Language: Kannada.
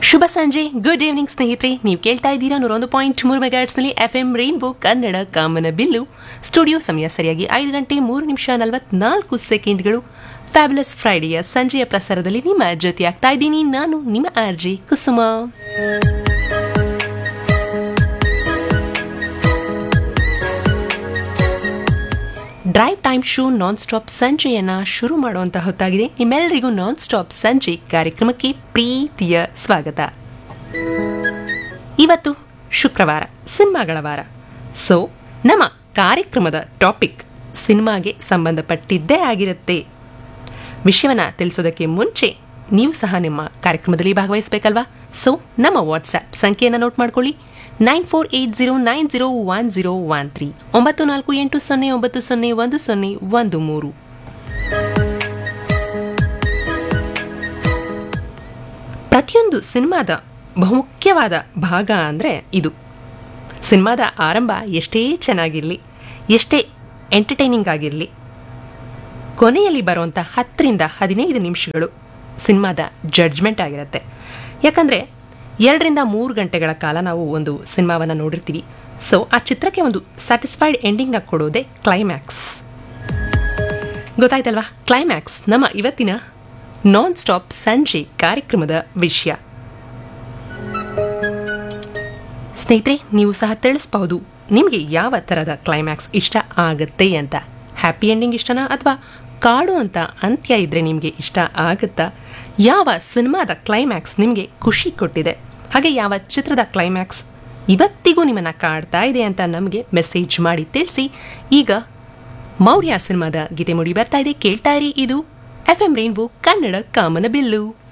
ಶುಭ ಸಂಜೆ ಗುಡ್ ಈವ್ನಿಂಗ್ ಸ್ನೇಹಿತರೆ ನೀವು ಕೇಳ್ತಾ ಇದ್ದೀರಾ ನೂರೊಂದು ಪಾಯಿಂಟ್ ಮೂರು ಮೆಗಾಟ್ಸ್ನಲ್ಲಿ ಎಫ್ ಎಂ ರೈನ್ಬೋ ಕನ್ನಡ ಕಾಮನ ಬಿಲ್ಲು ಸ್ಟುಡಿಯೋ ಸಮಯ ಸರಿಯಾಗಿ ಐದು ಗಂಟೆ ಮೂರು ನಿಮಿಷ ನಲವತ್ನಾಲ್ಕು ಸೆಕೆಂಡ್ಗಳು ಫ್ಯಾಬುಲಸ್ ಫ್ರೈಡೆಯ ಸಂಜೆಯ ಪ್ರಸಾರದಲ್ಲಿ ನಿಮ್ಮ ಜೊತೆ ಆಗ್ತಾ ಇದ್ದೀನಿ ನಾನು ನಿಮ್ಮ RJ Kusuma drive time show non stop ಸಂಜೆಯನ್ನ ಶುರು ಮಾಡುವಂತ ಹೊತ್ತಾಗಿದೆ ನಿಮ್ಮೆಲ್ಲರಿಗೂ ನಾನ್ ಸ್ಟಾಪ್ ಸಂಜೆ ಕಾರ್ಯಕ್ರಮಕ್ಕೆ ಪ್ರೀತಿಯ ಸ್ವಾಗತ ಇವತ್ತು ಶುಕ್ರವಾರ ಸಿನಿಮಾಗಳ ವಾರ ಸೊ ನಮ್ಮ ಕಾರ್ಯಕ್ರಮದ ಟಾಪಿಕ್ ಸಿನಿಮಾಗೆ ಸಂಬಂಧಪಟ್ಟಿದ್ದೇ ಆಗಿರುತ್ತೆ ವಿಷಯವನ್ನ ತಿಳಿಸೋದಕ್ಕೆ ಮುಂಚೆ ನೀವು ಸಹ ನಿಮ್ಮ ಕಾರ್ಯಕ್ರಮದಲ್ಲಿ ಭಾಗವಹಿಸಬೇಕಲ್ವಾ ಸೊ ನಮ್ಮ ವಾಟ್ಸ್ಆ್ಯಪ್ ಸಂಖ್ಯೆಯನ್ನು ನೋಟ್ ಮಾಡ್ಕೊಳ್ಳಿ nine four eight zero nine zero one zero one three ಒಂಬತ್ತು ನಾಲ್ಕು ಎಂಟು ಸೊನ್ನೆ ಒಂಬತ್ತು ಸೊನ್ನೆ ಒಂದು ಸೊನ್ನೆ ಒಂದು ಮೂರು ಪ್ರತಿಯೊಂದು ಸಿನಿಮಾದ ಬಹುಮುಖ್ಯವಾದ ಭಾಗ ಅಂದರೆ ಇದು ಸಿನಿಮಾದ ಆರಂಭ ಎಷ್ಟೇ ಚೆನ್ನಾಗಿರಲಿ ಎಷ್ಟೇ ಎಂಟರ್ಟೈನಿಂಗ್ ಆಗಿರಲಿ ಕೊನೆಯಲ್ಲಿ ಬರುವಂಥ ಹತ್ತರಿಂದ ಹದಿನೈದು ನಿಮಿಷಗಳು ಸಿನಿಮಾದ ಜಡ್ಜ್ಮೆಂಟ್ ಆಗಿರುತ್ತೆ ಯಾಕಂದರೆ ಎರಡರಿಂದ ಮೂರು ಗಂಟೆಗಳ ಕಾಲ ನಾವು ಒಂದು ಸಿನಿಮಾವನ್ನು ನೋಡಿರ್ತೀವಿ ಸೊ ಆ ಚಿತ್ರಕ್ಕೆ ಒಂದು ಸ್ಯಾಟಿಸ್ಫೈಡ್ ಎಂಡಿಂಗ್ನ ಕೊಡೋದೇ ಕ್ಲೈಮ್ಯಾಕ್ಸ್ ಗೊತ್ತಾಯ್ತಲ್ವಾ ಕ್ಲೈಮ್ಯಾಕ್ಸ್ ನಮ್ಮ ಇವತ್ತಿನ ನಾನ್ ಸ್ಟಾಪ್ ಸಂಜೆ ಕಾರ್ಯಕ್ರಮದ ವಿಷಯ ಸ್ನೇಹಿತರೆ ನೀವು ಸಹ ತಿಳಿಸಬಹುದು ನಿಮಗೆ ಯಾವ ಥರದ ಕ್ಲೈಮ್ಯಾಕ್ಸ್ ಇಷ್ಟ ಆಗುತ್ತೆ ಅಂತ ಹ್ಯಾಪಿ ಎಂಡಿಂಗ್ ಇಷ್ಟನಾ ಅಥವಾ ಕಾಡು ಅಂತ ಅಂತ್ಯ ಇದ್ರೆ ನಿಮಗೆ ಇಷ್ಟ ಆಗುತ್ತಾ ಯಾವ ಸಿನಿಮಾದ ಕ್ಲೈಮ್ಯಾಕ್ಸ್ ನಿಮಗೆ ಖುಷಿ ಕೊಟ್ಟಿದೆ ಹಾಗೆ ಯಾವ ಚಿತ್ರದ ಕ್ಲೈಮ್ಯಾಕ್ಸ್ ಇವತ್ತಿಗೂ ನಿಮ್ಮನ್ನ ಕಾಡ್ತಾ ಇದೆ ಅಂತ ನಮಗೆ ಮೆಸೇಜ್ ಮಾಡಿ ತಿಳಿಸಿ ಈಗ ಮೌರ್ಯ ಸಿನಿಮಾದ ಗೀತೆ ಮುಡಿ ಬರ್ತಾ ಇದೆ ಕೇಳ್ತಾ ಇರಿ ಇದು ಎಫ್ ಎಂ ರೈನ್ಬೋ ಕನ್ನಡ ಕಾಮನ ಬಿಲ್ಲು